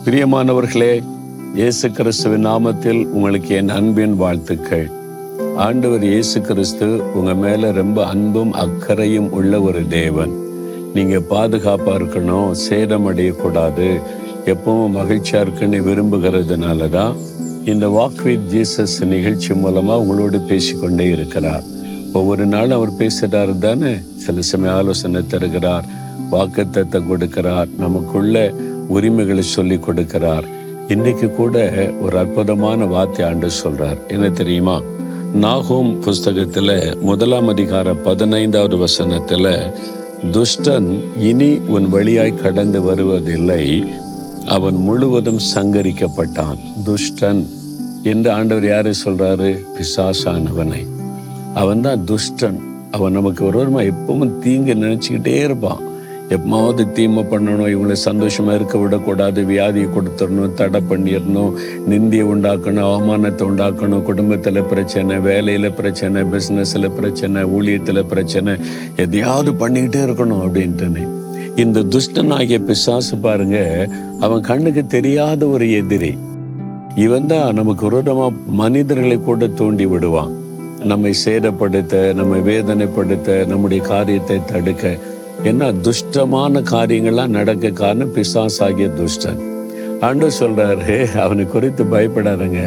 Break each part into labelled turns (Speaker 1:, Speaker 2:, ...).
Speaker 1: பிரியமானவர்களே இயேசு கிறிஸ்துவின் நாமத்தில் உங்களுக்கு என் அன்பின் வாழ்த்துக்கள் ஆண்டவர் இயேசு கிறிஸ்து உங்க மேல ரொம்ப அன்பும் அக்கறையும் உள்ள ஒரு தேவன் நீங்க பாதுகாப்பா இருக்கணும் சேதம் அடையக்கூடாது எப்பவும் மகிழ்ச்சியா இருக்குன்னு விரும்புகிறதுனால தான் இந்த வாக் வித் ஜீசஸ் நிகழ்ச்சி மூலமா உங்களோடு பேசிக்கொண்டே இருக்கிறார் ஒவ்வொரு நாளும் அவர் பேசுறாரு தானே சில சமயம் ஆலோசனை தருகிறார் வாக்குத்தத்தை கொடுக்கிறார் நமக்குள்ள உரிமைகளை சொல்லி கொடுக்கிறார் இன்னைக்கு கூட ஒரு அற்புதமான வார்த்தை ஆண்டு சொல்றார் என்ன தெரியுமா நாகூம் புஸ்தகத்துல முதலாம் அதிகார பதினைந்தாவது வசனத்துல துஷ்டன் இனி உன் வழியாய் கடந்து வருவதில்லை அவன் முழுவதும் சங்கரிக்கப்பட்டான் துஷ்டன் என்று ஆண்டவர் யாரை சொல்றாரு பிசாசானவனை அவன் தான் துஷ்டன் அவன் நமக்கு விரோதமா எப்பவும் தீங்கு நினைச்சுக்கிட்டே இருப்பான் எப்பமாவது தீமை பண்ணணும் இவங்களை சந்தோஷமா இருக்க விடக்கூடாது வியாதியை கொடுத்துடணும் தடை பண்ணிடணும் நிந்தியை உண்டாக்கணும் அவமானத்தை உண்டாக்கணும் குடும்பத்துல பிரச்சனை வேலையில பிரச்சனை பிசினஸ்ல பிரச்சனை ஊழியத்துல பிரச்சனை எதையாவது பண்ணிக்கிட்டே இருக்கணும் அப்படின்ட்டுன்னு இந்த துஷ்டனாகிய பிசாசு பாருங்க அவன் கண்ணுக்கு தெரியாத ஒரு எதிரி இவன் தான் நமக்கு விரோதமா மனிதர்களை கூட தூண்டி விடுவான் நம்மை சேதப்படுத்த நம்மை வேதனைப்படுத்த நம்முடைய காரியத்தை தடுக்க என்ன துஷ்டமான காரியங்கள்லாம் நடக்க காரணம் பிசாசாகிய துஷ்டன் ஆண்டு சொல்றாரு அவனை குறித்து பயப்படாதங்க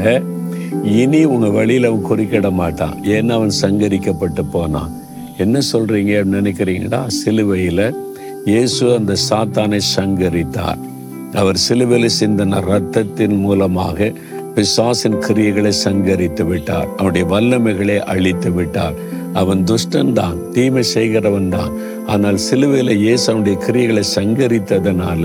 Speaker 1: இனி உங்க வழியில அவன் குறுக்கிட மாட்டான் ஏன்னா அவன் சங்கரிக்கப்பட்டு போனான் என்ன சொல்றீங்க அப்படின்னு நினைக்கிறீங்களா சிலுவையில இயேசு அந்த சாத்தானை சங்கரித்தார் அவர் சிலுவையில் சிந்தின ரத்தத்தின் மூலமாக பிசாசின் கிரியைகளை சங்கரித்து விட்டார் அவனுடைய வல்லமைகளை அழித்து விட்டார் அவன் துஷ்டன் தான் தீமை செய்கிறவன் தான் ஆனால் சிலுவையில இயேசு அவனுடைய கிரியைகளை சங்கரித்ததுனால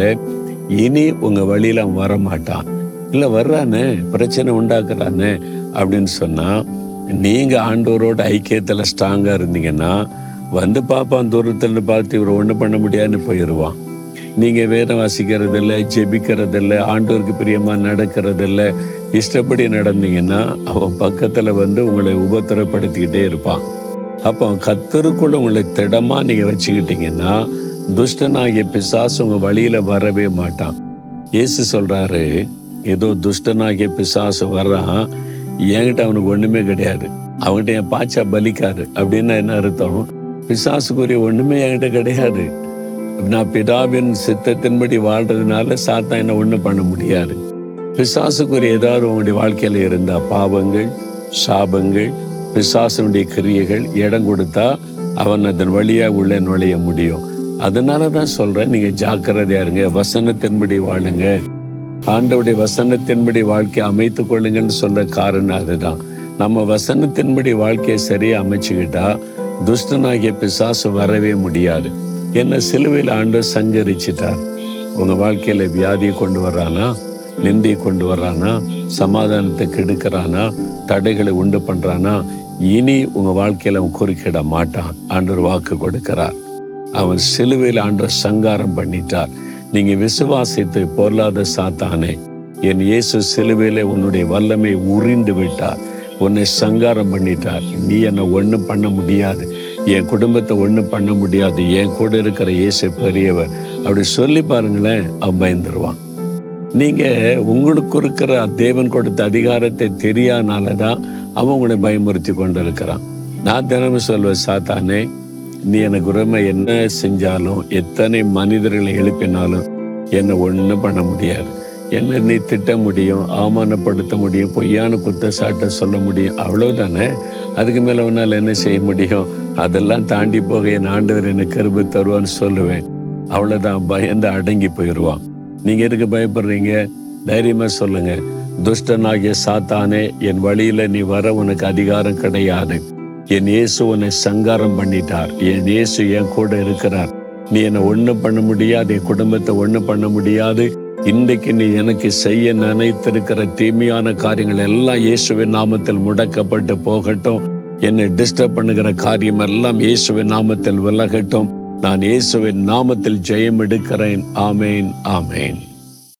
Speaker 1: இனி உங்க வழியில அவன் வரமாட்டான் இல்ல வர்றானே பிரச்சனை உண்டாக்குறானே அப்படின்னு சொன்னா நீங்க ஆண்டவரோட ஐக்கியத்துல ஸ்ட்ராங்கா இருந்தீங்கன்னா வந்து பார்ப்பான் தூரத்துல பார்த்து இவர் ஒண்ணு பண்ண முடியாதுன்னு போயிடுவான் நீங்க வேதம் வாசிக்கிறது இல்லை ஜெபிக்கிறது இல்லை ஆண்டோருக்கு பிரியமா நடக்கிறது இல்லை இஷ்டப்படி நடந்தீங்கன்னா அவன் பக்கத்துல வந்து உங்களை உபத்திரப்படுத்திக்கிட்டே இருப்பான் அப்போ கத்தருக்குள்ள உங்களை திடமா நீங்க வச்சுக்கிட்டீங்கன்னா துஷ்டனாகிய பிசாசு உங்க வழியில வரவே மாட்டான் இயேசு சொல்றாரு ஏதோ துஷ்டனாகிய பிசாசு வர்றான் என்கிட்ட அவனுக்கு ஒண்ணுமே கிடையாது அவன்கிட்ட என் பாச்சா பலிக்காது அப்படின்னா என்ன அர்த்தம் பிசாசுக்குரிய ஒண்ணுமே என்கிட்ட கிடையாது நான் பிதாவின் சித்தத்தின்படி வாழ்றதுனால சாத்தா என்ன ஒண்ணும் பண்ண முடியாது பிசாசுக்குரிய ஏதாவது உங்களுடைய வாழ்க்கையில இருந்தா பாவங்கள் சாபங்கள் பிசாசனுடைய கிரியைகள் இடம் கொடுத்தா அவன் அதன் வழியா உள்ள நுழைய முடியும் அதனால தான் சொல்றேன் நீங்க ஜாக்கிரதையா இருங்க வசனத்தின்படி வாழுங்க ஆண்டவுடைய வசனத்தின்படி வாழ்க்கையை அமைத்துக் கொள்ளுங்கன்னு சொல்ற காரணம் அதுதான் நம்ம வசனத்தின்படி வாழ்க்கையை சரியா அமைச்சுக்கிட்டா துஷ்டனாகிய பிசாசு வரவே முடியாது என்ன சிலுவையில் ஆண்டவர் சஞ்சரிச்சிட்டார் உங்க வாழ்க்கையில வியாதியை கொண்டு வர்றானா நிந்தியை கொண்டு வர்றானா சமாதானத்தை கெடுக்கிறானா தடைகளை உண்டு பண்றானா இனி உங்க வாழ்க்கையில அவன் குறுக்கிட மாட்டான் ஆண்டவர் வாக்கு கொடுக்கிறார் அவன் சிலுவையில் ஆண்டவர் சங்காரம் பண்ணிட்டார் நீங்க விசுவாசித்து பொருளாத சாத்தானே என் இயேசு சிலுவையில உன்னுடைய வல்லமை உறிந்து விட்டார் உன்னை சங்காரம் பண்ணிட்டார் நீ என்னை ஒண்ணும் பண்ண முடியாது என் குடும்பத்தை ஒண்ணும் பண்ண முடியாது என் கூட இருக்கிற இயேசு பெரியவர் அப்படி சொல்லி பாருங்களேன் அவன் பயந்துருவான் நீங்க உங்களுக்கு இருக்கிற தேவன் கொடுத்த அதிகாரத்தை தெரியாதனால தான் அவன் உங்களை பயமுறுத்தி கொண்டு இருக்கிறான் நான் தினமும் சொல்வேன் சாத்தானே நீ எனக்கு உரிமை என்ன செஞ்சாலும் எத்தனை மனிதர்களை எழுப்பினாலும் என்னை ஒன்றும் பண்ண முடியாது என்ன நீ திட்ட முடியும் அவமானப்படுத்த முடியும் பொய்யான குற்றச்சாட்டை சொல்ல முடியும் அவ்வளவுதானே அதுக்கு மேல உன்னால் என்ன செய்ய முடியும் அதெல்லாம் தாண்டி போக என் ஆண்டவர் எனக்கு கருப்பு தருவான்னு சொல்லுவேன் அவ்வளவுதான் பயந்து அடங்கி போயிடுவான் நீங்க எதுக்கு பயப்படுறீங்க தைரியமா சொல்லுங்க துஷ்டனாகிய சாத்தானே என் வழியில நீ வர உனக்கு அதிகாரம் கிடையாது என் இயேசு உன்னை சங்காரம் பண்ணிட்டார் என் இயேசு என் கூட இருக்கிறார் நீ என்னை ஒண்ணும் பண்ண முடியாது என் குடும்பத்தை ஒண்ணும் பண்ண முடியாது இன்றைக்கு நீ எனக்கு செய்ய நினைத்திருக்கிற தீமையான காரியங்கள் எல்லாம் இயேசுவின் நாமத்தில் முடக்கப்பட்டு போகட்டும் என்னை டிஸ்டர்ப் பண்ணுகிற காரியம் எல்லாம் இயேசுவின் நாமத்தில் விலகட்டும் நான் இயேசுவின் நாமத்தில் ஜெயம் எடுக்கிறேன் ஆமேன் ஆமேன்